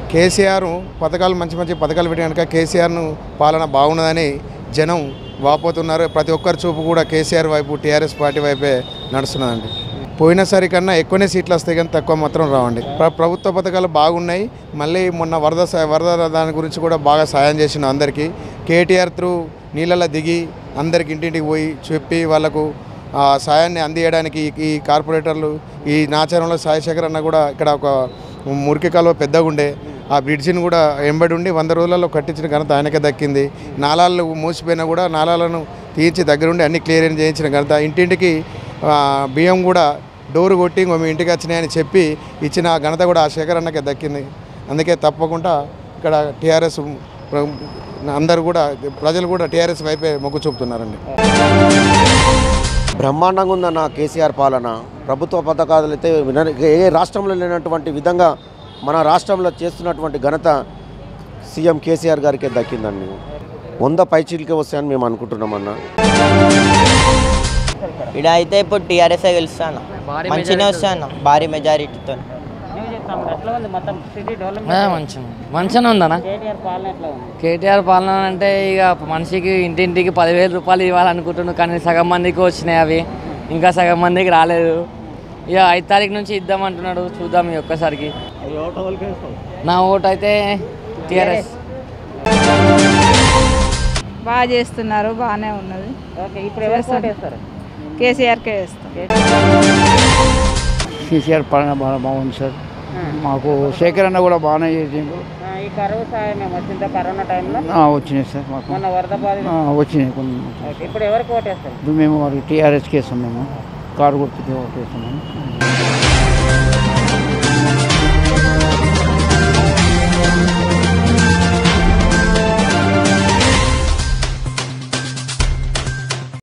కేసీఆర్ పథకాలు మంచి మంచి పథకాలు పెట్టి కనుక కేసీఆర్ను పాలన బాగున్నదని జనం వాపోతున్నారు ప్రతి ఒక్కరి చూపు కూడా కేసీఆర్ వైపు టీఆర్ఎస్ పార్టీ వైపే నడుస్తున్నదండి పోయినసారి కన్నా ఎక్కువనే సీట్లు వస్తాయి కానీ తక్కువ మాత్రం రావండి ప్ర- ప్రభుత్వ పథకాలు బాగున్నాయి మళ్ళీ మొన్న వరద సా- వరద దాని గురించి కూడా బాగా సాయం చేసిన అందరికీ కేటీఆర్ త్రూ నీళ్ళలో దిగి అందరికి ఇంటింటికి పోయి చెప్పి వాళ్ళకు ఆ సాయాన్ని అందియడానికి ఈ- ఈ కార్పొరేటర్లు ఈ నాచారంలో సాయశేఖర్ అన్న కూడా ఇక్కడ ఒక మురికి కాలువ పెద్దగా ఉండే ఆ బ్రిడ్జిని కూడా ఎంబడి ఉండి వంద రోజులలో కట్టించిన ఘనత ఆయనకే దక్కింది నాలాలు మూసిపోయినా కూడా నాలాలను తీర్చి దగ్గరుండి అన్ని క్లియర్ చేయించిన ఘనత ఇంటింటికి ఆ, బియ్యం కూడా డోరు కొట్టి ఇంకో మీ ఇంటికి వచ్చినాయని చెప్పి ఇచ్చిన ఆ ఘనత కూడా ఆ శేఖర్ అన్నకే దక్కింది అందుకే తప్పకుండా ఇక్కడ టీఆర్ఎస్ అందరూ కూడా ప్రజలు కూడా టీఆర్ఎస్ వైపే మొగ్గు చూపుతున్నారండి బ్రహ్మాండంగా ఉందన్న కేసీఆర్ పాలన ప్రభుత్వ పథకాలు అయితే విన- ఏ రాష్ట్రంలో లేనటువంటి విధంగా మన రాష్ట్రంలో చేస్తున్నటువంటి ఘనత సీఎం కేసీఆర్ గారికే దక్కిందండి వంద పైచీలకే వస్తాయని మేము అనుకుంటున్నామన్న ఇక్కడ అయితే ఇప్పుడు టీఆర్ఎస్ఏ గెలుస్తాను మంచిగానే వస్తాను భారీ మెజారిటీతో మంచిగా మంచిగానే ఉందన్న కేటీఆర్ పాలన అంటే ఇక మనిషికి ఇంటింటికి పదివేల రూపాయలు ఇవ్వాలనుకుంటున్నాను కానీ సగం మందికి వచ్చినాయి అవి ఇంకా సగం మందికి రాలేదు ఇక ఐదు తారీఖు నుంచి ఇద్దామంటున్నాడు చూద్దాం ఈ ఒక్కసారికి నా ఓటు అయితే టీఆర్ఎస్ బాగా చేస్తున్నారు బాగానే ఉన్నది చేస్తాం. కేసీఆర్కే వేస్తాం కేసీఆర్ పాలన బాగా బాగుంది సార్ మాకు శేఖర్ అన్న కూడా బాగానే చేసిండు ఈ కరువు సాయం ఏమో వచ్చిందా కరోనా టైంలో ఆ, వచ్చినాయి సార్ మాకు మొన్న వరద బాధిత ఆ, వచ్చినాయి కొన్ని ఇప్పుడు ఎవరికి ఓటేస్తారు ఇప్పుడు మేము వారికి టీఆర్ఎస్కి వేస్తాం మేము కారు గుర్తుకి ఓటేస్తున్నాము